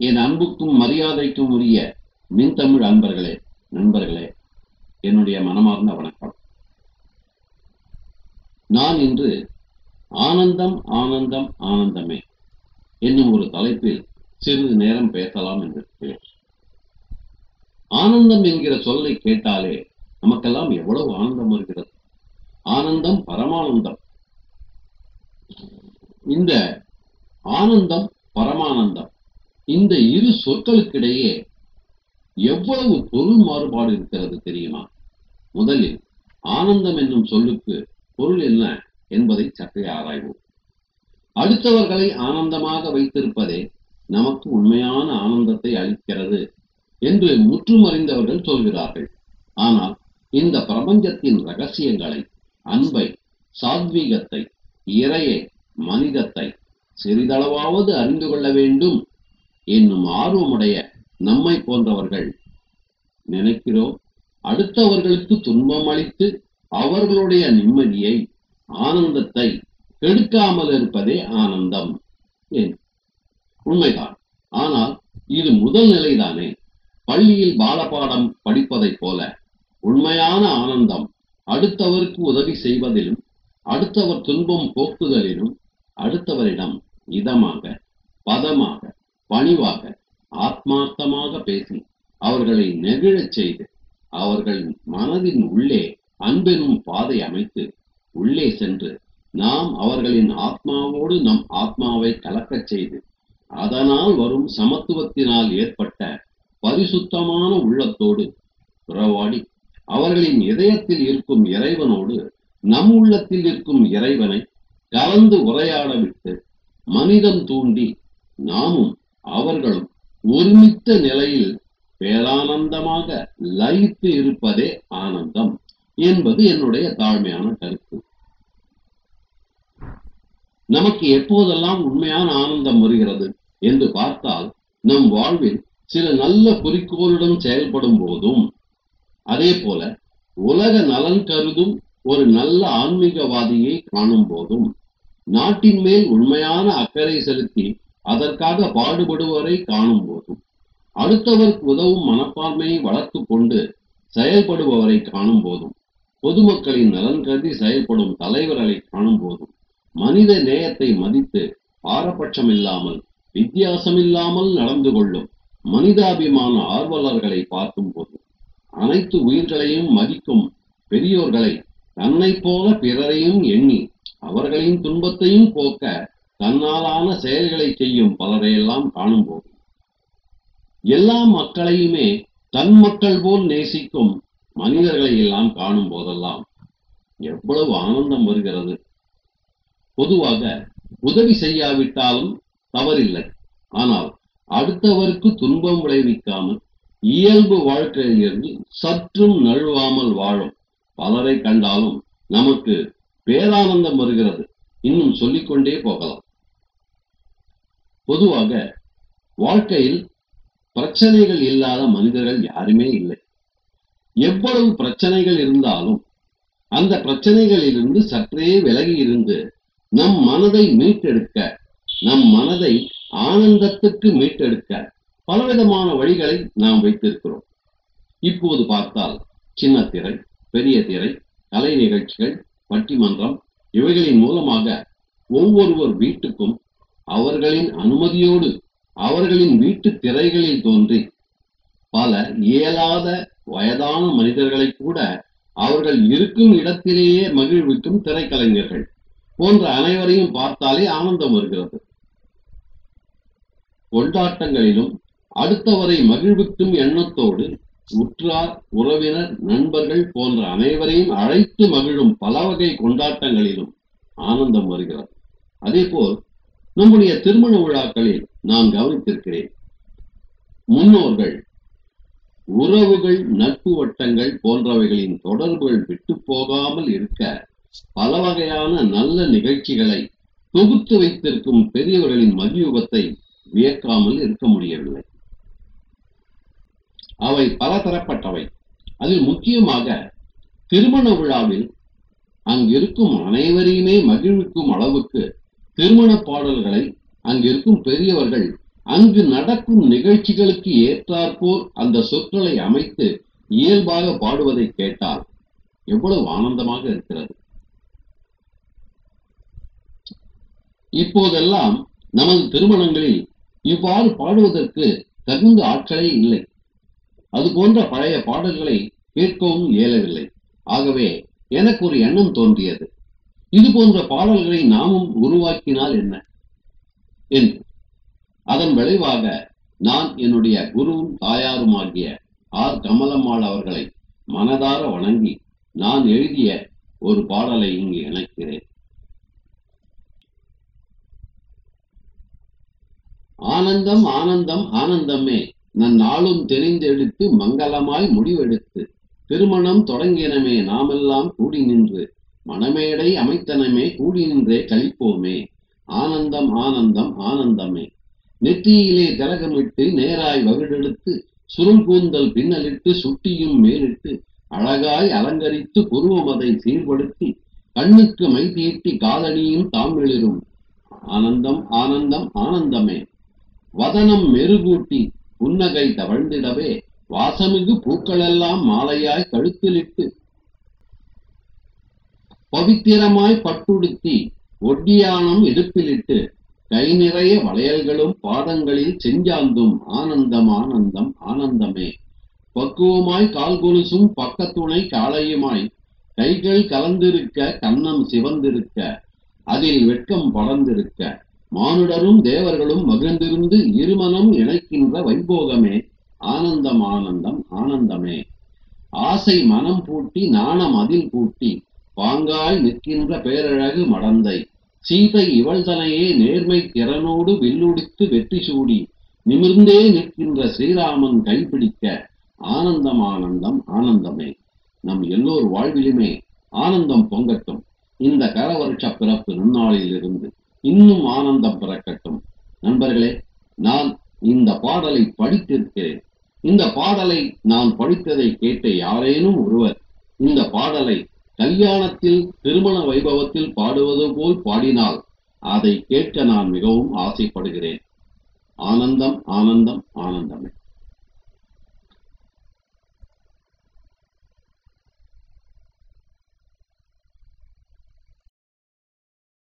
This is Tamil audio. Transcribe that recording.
என் அன்புக்கும் மரியாதைக்கும் உரிய மின்தமிழ் அன்பர்களே நண்பர்களே என்னுடைய மனமார்ந்த வணக்கம் நான் இன்று ஆனந்தம் ஆனந்தம் ஆனந்தமே என்னும் ஒரு தலைப்பில் சிறிது நேரம் பேசலாம் என்றிருக்கிறேன் ஆனந்தம் என்கிற சொல்லை கேட்டாலே நமக்கெல்லாம் எவ்வளவு ஆனந்தம் வருகிறது ஆனந்தம் பரமானந்தம் இந்த ஆனந்தம் பரமானந்தம் இந்த இரு சொற்களுக்கிடையே எவ்வளவு பொருள் மாறுபாடு இருக்கிறது தெரியுமா முதலில் ஆனந்தம் என்னும் சொல்லுக்கு பொருள் என்ன என்பதை சற்றே ஆராய்வோம் அடுத்தவர்களை ஆனந்தமாக வைத்திருப்பதே நமக்கு உண்மையான ஆனந்தத்தை அளிக்கிறது என்று முற்றுமறிந்தவர்கள் சொல்கிறார்கள் ஆனால் இந்த பிரபஞ்சத்தின் ரகசியங்களை அன்பை சாத்வீகத்தை இறையை மனிதத்தை சிறிதளவாவது அறிந்து கொள்ள வேண்டும் என்னும் ஆர்வமுடைய நம்மை போன்றவர்கள் நினைக்கிறோம் அடுத்தவர்களுக்கு துன்பம் அளித்து அவர்களுடைய நிம்மதியை ஆனந்தத்தை கெடுக்காமல் இருப்பதே ஆனந்தம் ஏன் உண்மைதான் ஆனால் இது முதல் நிலைதானே பள்ளியில் பாலபாடம் படிப்பதைப் போல உண்மையான ஆனந்தம் அடுத்தவருக்கு உதவி செய்வதிலும் அடுத்தவர் துன்பம் போக்குதலிலும் அடுத்தவரிடம் இதமாக பதமாக பணிவாக ஆத்மார்த்தமாக பேசி அவர்களை நெகிழச் செய்து அவர்கள் மனதின் உள்ளே அன்பெனும் பாதை அமைத்து உள்ளே சென்று நாம் அவர்களின் ஆத்மாவோடு நம் ஆத்மாவை கலக்கச் செய்து அதனால் வரும் சமத்துவத்தினால் ஏற்பட்ட பரிசுத்தமான உள்ளத்தோடு உறவாடி அவர்களின் இதயத்தில் இருக்கும் இறைவனோடு நம் உள்ளத்தில் இருக்கும் இறைவனை கலந்து உரையாட விட்டு மனிதம் தூண்டி நாமும் அவர்களும் ஒருமித்த நிலையில் பேரானந்தமாக லயித்து இருப்பதே ஆனந்தம் என்பது என்னுடைய தாழ்மையான கருத்து நமக்கு எப்போதெல்லாம் உண்மையான ஆனந்தம் வருகிறது என்று பார்த்தால் நம் வாழ்வில் சில நல்ல குறிக்கோளுடன் செயல்படும் போதும் அதே போல உலக நலன் கருதும் ஒரு நல்ல ஆன்மீகவாதியை காணும் போதும் நாட்டின் மேல் உண்மையான அக்கறை செலுத்தி அதற்காக பாடுபடுவரை காணும் போதும் அடுத்தவருக்கு உதவும் மனப்பான்மையை வளர்த்து கொண்டு செயல்படுபவரை காணும் போதும் பொதுமக்களின் நலன் கருதி செயல்படும் தலைவர்களை காணும் போதும் மனித நேயத்தை மதித்து பாரபட்சம் இல்லாமல் வித்தியாசம் இல்லாமல் நடந்து கொள்ளும் மனிதாபிமான ஆர்வலர்களை பார்க்கும் போது அனைத்து உயிர்களையும் மதிக்கும் பெரியோர்களை தன்னை போல பிறரையும் எண்ணி அவர்களின் துன்பத்தையும் போக்க தன்னாலான செயல்களை செய்யும் பலரையெல்லாம் காணும்போது எல்லா மக்களையுமே தன் மக்கள் போல் நேசிக்கும் மனிதர்களை எல்லாம் காணும் போதெல்லாம் எவ்வளவு ஆனந்தம் வருகிறது பொதுவாக உதவி செய்யாவிட்டாலும் தவறில்லை ஆனால் அடுத்தவருக்கு துன்பம் விளைவிக்காமல் இயல்பு வாழ்க்கையிலிருந்து சற்றும் நழுவாமல் வாழும் பலரை கண்டாலும் நமக்கு பேரானந்தம் வருகிறது இன்னும் சொல்லிக்கொண்டே போகலாம் பொதுவாக வாழ்க்கையில் பிரச்சனைகள் இல்லாத மனிதர்கள் யாருமே இல்லை எவ்வளவு பிரச்சனைகள் இருந்தாலும் அந்த பிரச்சனைகளிலிருந்து சற்றே விலகி இருந்து நம் மனதை மீட்டெடுக்க நம் மனதை ஆனந்தத்துக்கு மீட்டெடுக்க பலவிதமான வழிகளை நாம் வைத்திருக்கிறோம் இப்போது பார்த்தால் சின்ன திரை பெரிய திரை கலை நிகழ்ச்சிகள் பட்டிமன்றம் இவைகளின் மூலமாக ஒவ்வொருவர் வீட்டுக்கும் அவர்களின் அனுமதியோடு அவர்களின் வீட்டு திரைகளில் தோன்றி பல இயலாத வயதான மனிதர்களை கூட அவர்கள் இருக்கும் இடத்திலேயே மகிழ்விக்கும் திரைக்கலைஞர்கள் போன்ற அனைவரையும் பார்த்தாலே ஆனந்தம் வருகிறது கொண்டாட்டங்களிலும் அடுத்தவரை மகிழ்விக்கும் எண்ணத்தோடு உற்றார் உறவினர் நண்பர்கள் போன்ற அனைவரையும் அழைத்து மகிழும் பல வகை கொண்டாட்டங்களிலும் ஆனந்தம் வருகிறது அதேபோல் நம்முடைய திருமண விழாக்களில் நான் கவனித்திருக்கிறேன் முன்னோர்கள் உறவுகள் நட்பு வட்டங்கள் போன்றவைகளின் தொடர்புகள் விட்டு போகாமல் இருக்க பல வகையான நல்ல நிகழ்ச்சிகளை தொகுத்து வைத்திருக்கும் பெரியவர்களின் மதியுகத்தை வியக்காமல் இருக்க முடியவில்லை அவை பலதரப்பட்டவை அதில் முக்கியமாக திருமண விழாவில் அங்கிருக்கும் அனைவரையுமே மகிழ்விக்கும் அளவுக்கு திருமண பாடல்களை அங்கிருக்கும் பெரியவர்கள் அங்கு நடக்கும் நிகழ்ச்சிகளுக்கு ஏற்றாற்போல் அந்த சொற்களை அமைத்து இயல்பாக பாடுவதை கேட்டால் எவ்வளவு ஆனந்தமாக இருக்கிறது இப்போதெல்லாம் நமது திருமணங்களில் இவ்வாறு பாடுவதற்கு தகுந்த ஆட்களே இல்லை அது போன்ற பழைய பாடல்களை கேட்கவும் இயலவில்லை ஆகவே எனக்கு ஒரு எண்ணம் தோன்றியது இது போன்ற பாடல்களை நாமும் உருவாக்கினால் என்ன என்று அதன் விளைவாக நான் என்னுடைய குருவும் தாயாருமாகிய ஆர் கமலம்மாள் அவர்களை மனதார வணங்கி நான் எழுதிய ஒரு பாடலை இங்கு இணைக்கிறேன் ஆனந்தம் ஆனந்தம் ஆனந்தமே நன் நாளும் தெரிந்தெடுத்து மங்களமாய் முடிவெடுத்து திருமணம் தொடங்கினமே நாமெல்லாம் கூடி நின்று மணமேடை அமைத்தனமே கூடி நின்றே கழிப்போமே ஆனந்தம் ஆனந்தம் ஆனந்தமே நெற்றியிலே திலகமிட்டு நேராய் வகுடெடுத்து சுருள் கூந்தல் பின்னலிட்டு சுட்டியும் மேலிட்டு அழகாய் அலங்கரித்து புருவம் அதை சீர்படுத்தி கண்ணுக்கு மை தீட்டி காலணியும் தாமிளிரும் ஆனந்தம் ஆனந்தம் ஆனந்தமே வதனம் மெருகூட்டி புன்னகை தவழ்ந்திடவே வாசமிகு பூக்களெல்லாம் மாலையாய் கழுத்திலிட்டு பவித்திரமாய் பட்டுடுத்தி ஒட்டியானம் இடுப்பிலிட்டு கை நிறைய வளையல்களும் பாதங்களில் செஞ்சாந்தும் ஆனந்தம் ஆனந்தம் ஆனந்தமே பக்குவமாய் கால் கொலுசும் பக்கத்துணை காளையுமாய் கைகள் கலந்திருக்க கன்னம் சிவந்திருக்க அதில் வெட்கம் படர்ந்திருக்க மானுடரும் தேவர்களும் மகிழ்ந்திருந்து இருமனம் இணைக்கின்ற வைபோகமே ஆனந்தம் ஆனந்தம் ஆனந்தமே ஆசை மனம் பூட்டி நாணம் அதில் பூட்டி பாங்காய் நிற்கின்ற பேரழகு மடந்தை சீதை இவள்தனையே நேர்மை திறனோடு வில்லுடித்து வெற்றி சூடி நிமிர்ந்தே நிற்கின்ற ஸ்ரீராமன் கைப்பிடிக்க ஆனந்தம் ஆனந்தம் ஆனந்தமே நம் எல்லோர் வாழ்விலுமே ஆனந்தம் பொங்கட்டும் இந்த கரவருஷ பிறப்பு நன்னாளில் இருந்து இன்னும் ஆனந்தம் பிறக்கட்டும் நண்பர்களே நான் இந்த பாடலை படித்திருக்கிறேன் இந்த பாடலை நான் படித்ததை கேட்ட யாரேனும் ஒருவர் இந்த பாடலை கல்யாணத்தில் திருமண வைபவத்தில் பாடுவது போல் பாடினால் அதை கேட்க நான் மிகவும் ஆசைப்படுகிறேன் ஆனந்தம் ஆனந்தம் ஆனந்தமே